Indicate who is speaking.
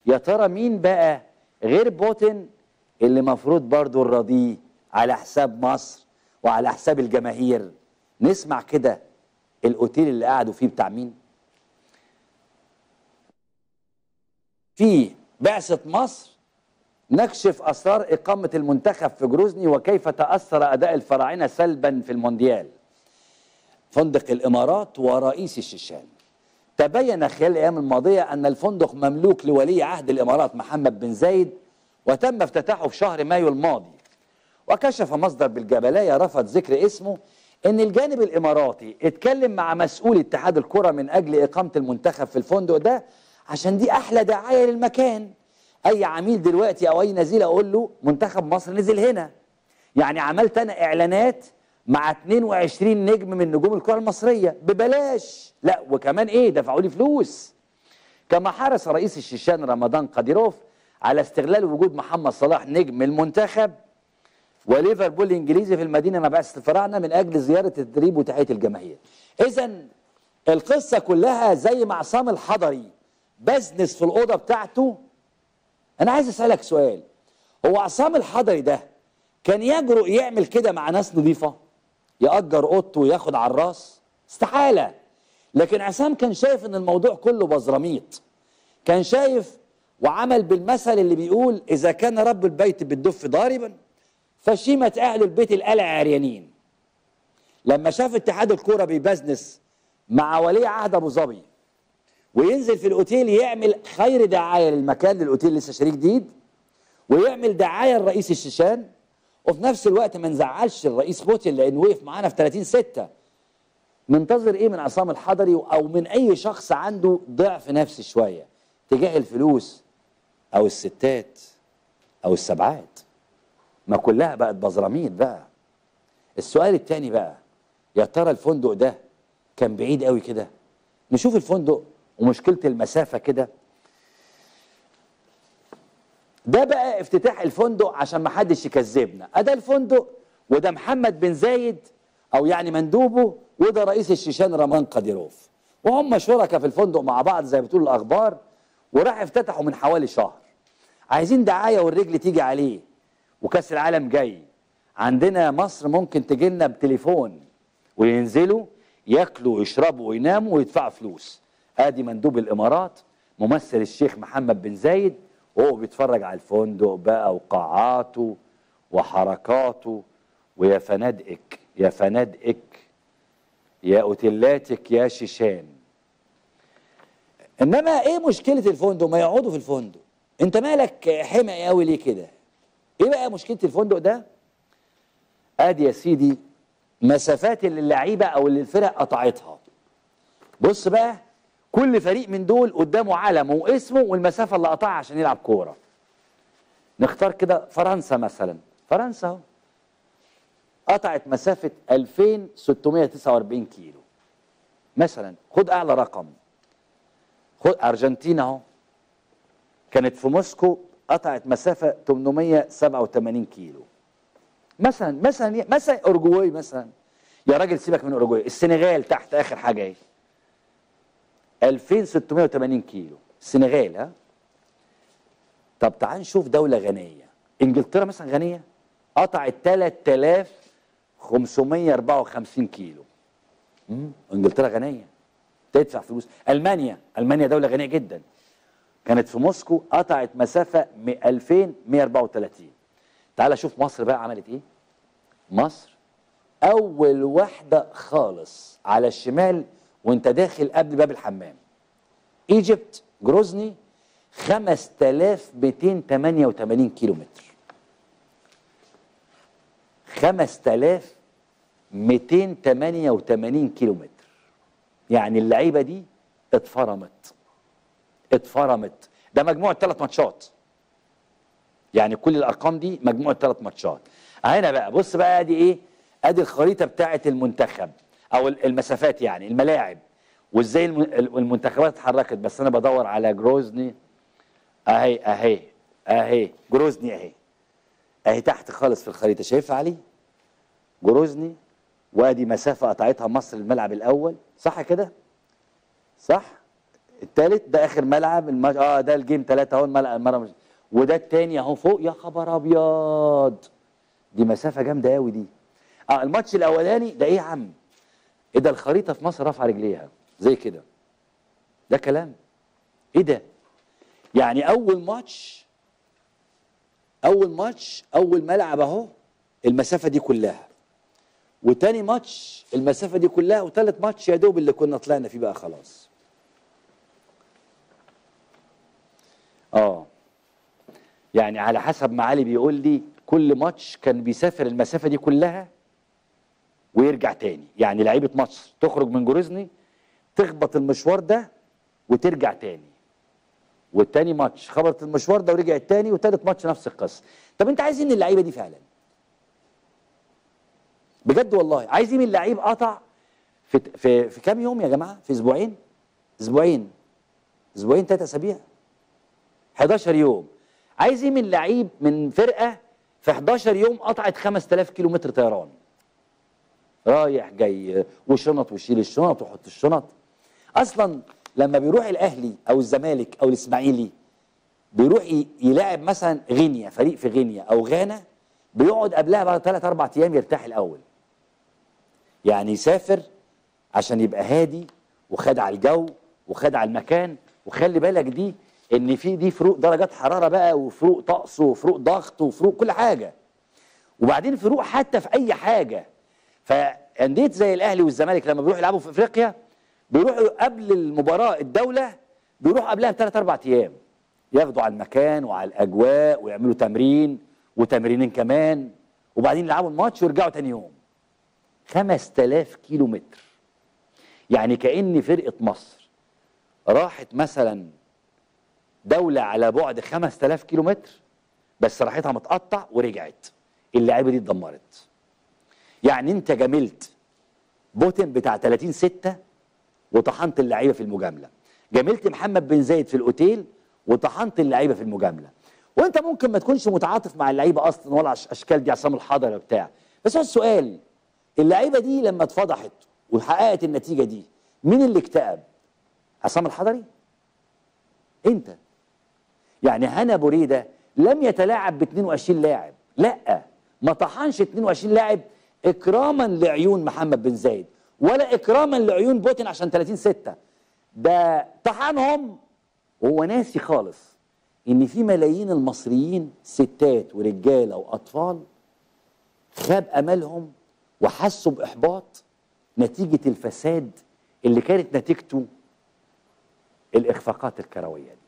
Speaker 1: يا ترى مين بقى غير بوتين اللي مفروض برضه نراضيه على حساب مصر وعلى حساب الجماهير نسمع كده الاوتيل اللي قعدوا فيه بتاع مين في بعثة مصر نكشف أسرار إقامة المنتخب في جروزني وكيف تأثر أداء الفراعنة سلبا في المونديال فندق الإمارات ورئيس الشيشان تبين خلال الأيام الماضية أن الفندق مملوك لولي عهد الإمارات محمد بن زايد وتم افتتاحه في شهر مايو الماضي وكشف مصدر بالجبلاية رفض ذكر اسمه ان الجانب الاماراتي اتكلم مع مسؤول اتحاد الكره من اجل اقامه المنتخب في الفندق ده عشان دي احلى دعايه للمكان اي عميل دلوقتي او اي نزيل اقول له منتخب مصر نزل هنا يعني عملت انا اعلانات مع 22 نجم من نجوم الكره المصريه ببلاش لا وكمان ايه دفعوا لي فلوس كما حرص رئيس الشيشان رمضان قاديروف على استغلال وجود محمد صلاح نجم المنتخب وليفربول الانجليزي في المدينه مع بعثه الفراعنه من اجل زياره التدريب وتحيه الجماهير. اذا القصه كلها زي ما عصام الحضري بزنس في الاوضه بتاعته انا عايز اسالك سؤال هو عصام الحضري ده كان يجرؤ يعمل كده مع ناس نظيفه؟ يأجر اوضته وياخد على الراس؟ استحاله لكن عصام كان شايف ان الموضوع كله بزراميط كان شايف وعمل بالمثل اللي بيقول اذا كان رب البيت بالدف ضاربا فشيمة أهل البيت القلع عريانين لما شاف اتحاد الكورة بيبزنس مع ولي عهد أبو ظبي وينزل في الأوتيل يعمل خير دعاية للمكان للأوتيل لسه شريك جديد ويعمل دعاية لرئيس الشيشان وفي نفس الوقت ما نزعلش الرئيس بوتين لأنه وقف معانا في 30 6 منتظر ايه من عصام الحضري او من اي شخص عنده ضعف نفسي شويه تجاه الفلوس او الستات او السبعات ما كلها بقت بزراميط بقى السؤال التاني بقى يا ترى الفندق ده كان بعيد قوي كده نشوف الفندق ومشكلة المسافة كده ده بقى افتتاح الفندق عشان ما حدش يكذبنا ادي الفندق وده محمد بن زايد او يعني مندوبه وده رئيس الشيشان رمان قاديروف وهم شركاء في الفندق مع بعض زي ما بتقول الاخبار وراح افتتحوا من حوالي شهر عايزين دعايه والرجل تيجي عليه وكاس العالم جاي عندنا مصر ممكن تجي لنا بتليفون وينزلوا ياكلوا ويشربوا ويناموا ويدفعوا فلوس ادي مندوب الامارات ممثل الشيخ محمد بن زايد وهو بيتفرج على الفندق بقى وقاعاته وحركاته ويا فنادقك يا فنادقك يا اوتيلاتك يا شيشان انما ايه مشكله الفندق ما يقعدوا في الفندق انت مالك حمق قوي ليه كده ايه بقى مشكله الفندق ده ادي يا سيدي مسافات اللي اللعيبه او اللي الفرق قطعتها بص بقى كل فريق من دول قدامه علمه واسمه والمسافه اللي قطعها عشان يلعب كوره نختار كده فرنسا مثلا فرنسا اهو قطعت مسافه 2649 كيلو مثلا خد اعلى رقم خد ارجنتينا اهو كانت في موسكو قطعت مسافه 887 كيلو مثلا مثلا مثلا اورجواي مثلا يا راجل سيبك من اورجواي السنغال تحت اخر حاجه اهي 2680 كيلو السنغال ها طب تعال نشوف دوله غنيه انجلترا مثلا غنيه قطعت 3554 كيلو مم. انجلترا غنيه تدفع فلوس المانيا المانيا دوله غنيه جدا كانت في موسكو قطعت مسافه 2134 تعال شوف مصر بقى عملت ايه مصر اول واحده خالص على الشمال وانت داخل قبل باب الحمام ايجيبت جروزني 5288 كيلو متر 5288 كيلو متر يعني اللعيبه دي اتفرمت اتفرمت ده مجموعه ثلاث ماتشات يعني كل الارقام دي مجموعه ثلاث ماتشات هنا بقى بص بقى ادي ايه ادي الخريطه بتاعه المنتخب او المسافات يعني الملاعب وازاي المنتخبات اتحركت بس انا بدور على جروزني اهي اهي اهي جروزني اهي اهي تحت خالص في الخريطه شايفها علي جروزني وادي مسافه قطعتها مصر الملعب الاول صح كده صح التالت ده اخر ملعب المج... اه ده الجيم ثلاثة اهو الملعب المره مش... وده التاني اهو فوق يا خبر ابيض دي مسافه جامده قوي دي اه الماتش الاولاني ده ايه يا عم ايه ده الخريطه في مصر رافعه رجليها زي كده ده كلام ايه ده يعني اول ماتش اول ماتش اول ملعب اهو المسافه دي كلها وتاني ماتش المسافه دي كلها وتالت ماتش يا دوب اللي كنا طلعنا فيه بقى خلاص اه يعني على حسب ما علي بيقول لي كل ماتش كان بيسافر المسافه دي كلها ويرجع تاني يعني لعيبه مصر تخرج من جروزني تخبط المشوار ده وترجع تاني والتاني ماتش خبطت المشوار ده ورجعت تاني وتالت ماتش نفس القصه طب انت عايز ايه من اللعيبه دي فعلا بجد والله عايز ايه من لعيب قطع في في في كام يوم يا جماعه في اسبوعين اسبوعين اسبوعين ثلاث اسابيع 11 يوم عايز ايه من لعيب من فرقه في 11 يوم قطعت 5000 كيلو متر طيران رايح جاي وشنط ويشيل الشنط ويحط الشنط اصلا لما بيروح الاهلي او الزمالك او الاسماعيلي بيروح ي- يلاعب مثلا غينيا فريق في غينيا او غانا بيقعد قبلها بعد ثلاث اربع ايام يرتاح الاول يعني يسافر عشان يبقى هادي وخد على الجو وخد على المكان وخلي بالك دي ان في دي فروق درجات حراره بقى وفروق طقس وفروق ضغط وفروق كل حاجه وبعدين فروق حتى في اي حاجه فانديه زي الاهلي والزمالك لما بيروحوا يلعبوا في افريقيا بيروحوا قبل المباراه الدوله بيروحوا قبلها بثلاث اربع ايام ياخدوا على المكان وعلى الاجواء ويعملوا تمرين وتمرينين كمان وبعدين يلعبوا الماتش ويرجعوا تاني يوم 5000 كيلو متر يعني كأن فرقة مصر راحت مثلا دولة على بعد 5000 كيلو متر بس راحتها متقطع ورجعت اللعيبة دي اتدمرت يعني انت جملت بوتن بتاع 30 6 وطحنت اللعيبة في المجاملة جملت محمد بن زايد في الاوتيل وطحنت اللعيبة في المجاملة وانت ممكن ما تكونش متعاطف مع اللعيبه اصلا ولا عش- اشكال دي عصام الحضري وبتاع بس هو السؤال اللعيبه دي لما اتفضحت وحققت النتيجه دي مين اللي اكتئب عصام الحضري انت يعني هنا بريده لم يتلاعب ب 22 لاعب لا ما طحنش 22 لاعب اكراما لعيون محمد بن زايد ولا اكراما لعيون بوتين عشان 30 6 ده طحنهم وهو ناسي خالص ان في ملايين المصريين ستات ورجاله واطفال خاب املهم وحسوا باحباط نتيجه الفساد اللي كانت نتيجته الاخفاقات الكرويه دي